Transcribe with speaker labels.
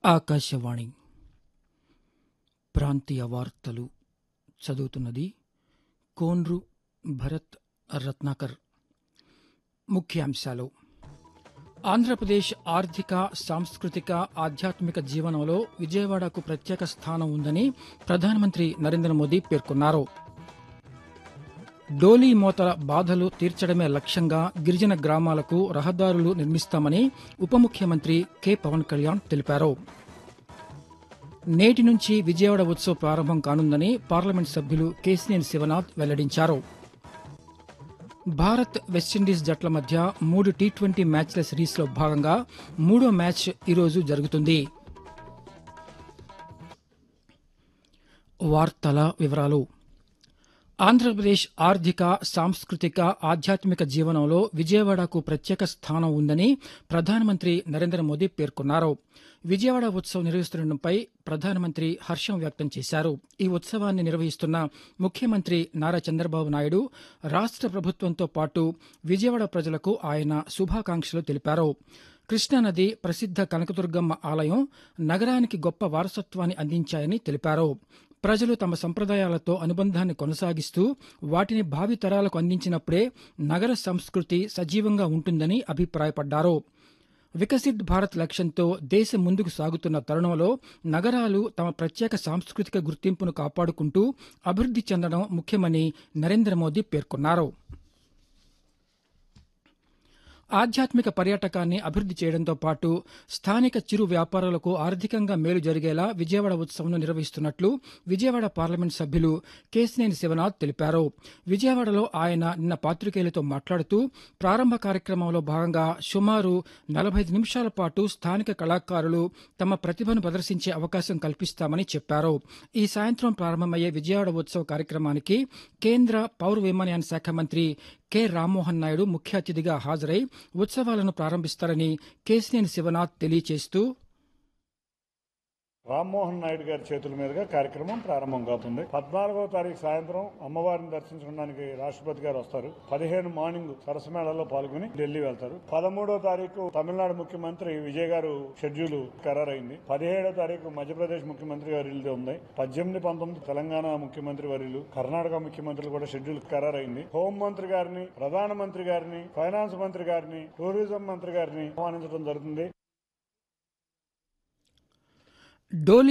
Speaker 1: ఆకాశవాణి ప్రాంతీయ వార్తలు చదువుతున్నది కోన్రు భరత్ రత్నాకర్ ముఖ్యాంశాలు ఆంధ్రప్రదేశ్ ఆర్థిక సాంస్కృతిక ఆధ్యాత్మిక జీవనంలో విజయవాడకు ప్రత్యేక స్థానం ఉందని ప్రధానమంత్రి నరేంద్ర మోదీ పేర్కొన్నారు డోలీ మోతల బాధలు తీర్చడమే లక్ష్యంగా గిరిజన గ్రామాలకు రహదారులు నిర్మిస్తామని ఉప ముఖ్యమంత్రి కె పవన్ కళ్యాణ్ తెలిపారు నేటి నుంచి విజయవాడ ఉత్సవ్ ప్రారంభం కానుందని పార్లమెంట్ సభ్యులు కేసినేని శివనాథ్ వెల్లడించారు భారత్ వెస్టిండీస్ జట్ల మధ్య మూడు టీ ట్వంటీ మ్యాచ్ల సిరీస్లో భాగంగా మూడో మ్యాచ్ ఈరోజు జరుగుతుంది వార్తల వివరాలు ఆంధ్రప్రదేశ్ ఆర్థిక సాంస్కృతిక ఆధ్యాత్మిక జీవనంలో విజయవాడకు ప్రత్యేక స్థానం ఉందని ప్రధానమంత్రి నరేంద్ర మోదీ పేర్కొన్నారు విజయవాడ ఉత్సవ్ నిర్వహిస్తుండటంపై ప్రధానమంత్రి హర్షం వ్యక్తం చేశారు ఈ ఉత్సవాన్ని నిర్వహిస్తున్న ముఖ్యమంత్రి నారా చంద్రబాబు నాయుడు రాష్ట ప్రభుత్వంతో పాటు విజయవాడ ప్రజలకు ఆయన శుభాకాంక్షలు తెలిపారు కృష్ణానది ప్రసిద్ధ కనకదుర్గమ్మ ఆలయం నగరానికి గొప్ప వారసత్వాన్ని అందించాయని తెలిపారు ప్రజలు తమ సంప్రదాయాలతో అనుబంధాన్ని కొనసాగిస్తూ వాటిని భావితరాలకు అందించినప్పుడే నగర సంస్కృతి సజీవంగా ఉంటుందని అభిప్రాయపడ్డారు వికసిత్ భారత్ లక్ష్యంతో దేశం ముందుకు సాగుతున్న తరుణంలో నగరాలు తమ ప్రత్యేక సాంస్కృతిక గుర్తింపును కాపాడుకుంటూ అభివృద్ది చెందడం ముఖ్యమని నరేంద్ర మోదీ పేర్కొన్నారు ఆధ్యాత్మిక పర్యాటకాన్ని అభివృద్ది చేయడంతో పాటు స్థానిక చిరు వ్యాపారులకు ఆర్థికంగా మేలు జరిగేలా విజయవాడ ఉత్సవంను నిర్వహిస్తున్నట్లు విజయవాడ పార్లమెంట్ సభ్యులు కేసినేని శివనాథ్ తెలిపారు విజయవాడలో ఆయన నిన్న పాత్రికేయులతో మాట్లాడుతూ ప్రారంభ కార్యక్రమంలో భాగంగా సుమారు నలభై నిమిషాల పాటు స్థానిక కళాకారులు తమ ప్రతిభను ప్రదర్శించే అవకాశం కల్పిస్తామని చెప్పారు ఈ సాయంత్రం ప్రారంభమయ్యే విజయవాడ ఉత్సవ కార్యక్రమానికి కేంద్ర పౌర విమానయాన శాఖ మంత్రి కె రామ్మోహన్ నాయుడు ముఖ్య అతిథిగా హాజరై ఉత్సవాలను ప్రారంభిస్తారని కేసినేని శివనాథ్ తెలియజేస్తూ
Speaker 2: రామ్మోహన్ నాయుడు గారి చేతుల మీదుగా కార్యక్రమం ప్రారంభం కావుతుంది పద్నాలుగో తారీఖు సాయంత్రం అమ్మవారిని దర్శించుకోవడానికి రాష్ట్రపతి గారు వస్తారు పదిహేను మార్నింగ్ సరసమేళలో పాల్గొని ఢిల్లీ వెళ్తారు పదమూడో తారీఖు తమిళనాడు ముఖ్యమంత్రి విజయ్ గారు షెడ్యూల్ ఖరారైంది పదిహేడో తారీఖు మధ్యప్రదేశ్ ముఖ్యమంత్రి గారి ఇల్లు ఉంది పద్దెనిమిది పంతొమ్మిది తెలంగాణ ముఖ్యమంత్రి వర్యులు కర్ణాటక ముఖ్యమంత్రులు కూడా షెడ్యూల్ ఖరారైంది హోం మంత్రి గారిని ప్రధానమంత్రి గారిని ఫైనాన్స్ మంత్రి గారిని టూరిజం మంత్రి గారిని ఆహ్వానించడం జరుగుతుంది
Speaker 1: డోలి